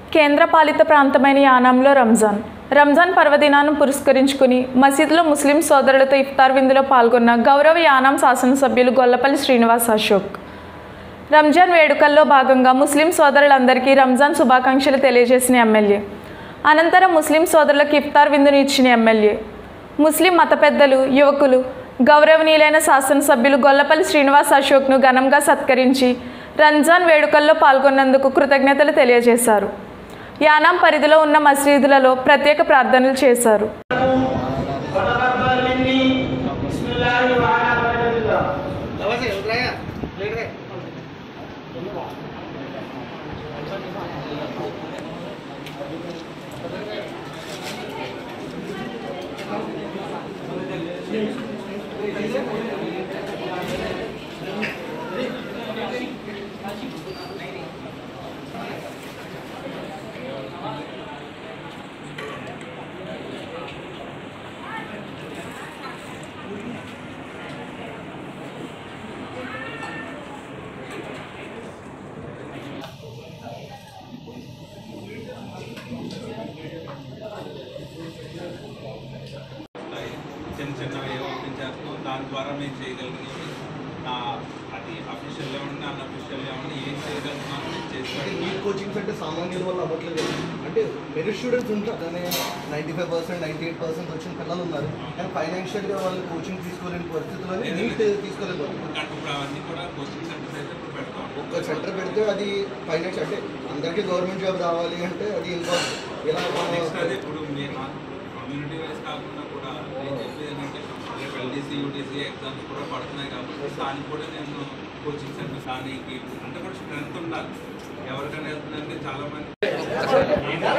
కేంద్రపాలిత ప్రాంతమైన యానాంలో రంజాన్ రంజాన్ పర్వదినాన్ని పురస్కరించుకుని మసీదులో ముస్లిం సోదరులతో ఇఫ్తార్ విందులో పాల్గొన్న గౌరవ యానాం శాసనసభ్యులు గొల్లపల్లి శ్రీనివాస్ అశోక్ రంజాన్ వేడుకల్లో భాగంగా ముస్లిం సోదరులందరికీ రంజాన్ శుభాకాంక్షలు తెలియజేసిన ఎమ్మెల్యే అనంతరం ముస్లిం సోదరులకు ఇఫ్తార్ విందును ఇచ్చిన ఎమ్మెల్యే ముస్లిం మత పెద్దలు యువకులు గౌరవనీయులైన శాసనసభ్యులు గొల్లపల్లి శ్రీనివాస్ అశోక్ను ఘనంగా సత్కరించి రంజాన్ వేడుకల్లో పాల్గొన్నందుకు కృతజ్ఞతలు తెలియజేశారు యానాం పరిధిలో ఉన్న మసీదులలో ప్రత్యేక ప్రార్థనలు చేశారు وتقبل مني بسم الله وعلى بركة الله ఉంటాయి. చిన్న చిన్నవి ఏవో చేస్తాం దాని ద్వారా మేము చేయగలిగినవి ఆ, అది అఫీషియల్ లెవెల్ అన్అఫీషియల్ లెవెల్ ఏం చేయగలుగుతున్నాం మేము అంటే చేసుకోవాలి నీట్ కోచింగ్స్ అంటే సామాన్యుల వల్ల అవ్వట్లేదు అంటే మెరిట్ స్టూడెంట్స్ ఉంటారు కానీ ninety five percent ninety eight percent వచ్చిన పిల్లలు ఉన్నారు కానీ ఫైనాన్షియల్గా వాళ్ళు కోచింగ్ తీసుకోలేని పరిస్థితుల్లో నీట్ తీసుకోలేదు అంటే ఇప్పుడు అవన్నీ కూడా కోచింగ్ సెంటర్స్ అయితే ఇప్పుడు పెడతాం ఒక్క సెంటర్ పెడితే అది ఫైనాన్స్ అంటే అందరికీ గవర్నమెంట్ జాబ్ రావాలి అంటే అది ఇంపాసిబుల్ ఇలా నెక్స్ట్ మనం అదే ఇప్పుడు మేము కమ్యూనిటీ వైజ్ కాకుండా కూడా నేను చెప్పేది ఏంటంటే రేపు ఎల్డీసీ యూటీసీ ఎగ్జామ్స్ కూడా పడుతున్నాయి కాబట్టి దానికి కూడా నేను కోచింగ్ సెంటర్ దానికి అంటే కూడా స్ట్రెంత్ ఉండాలి ఎవరికైనా వెళ్తుందంటే చాలా మంది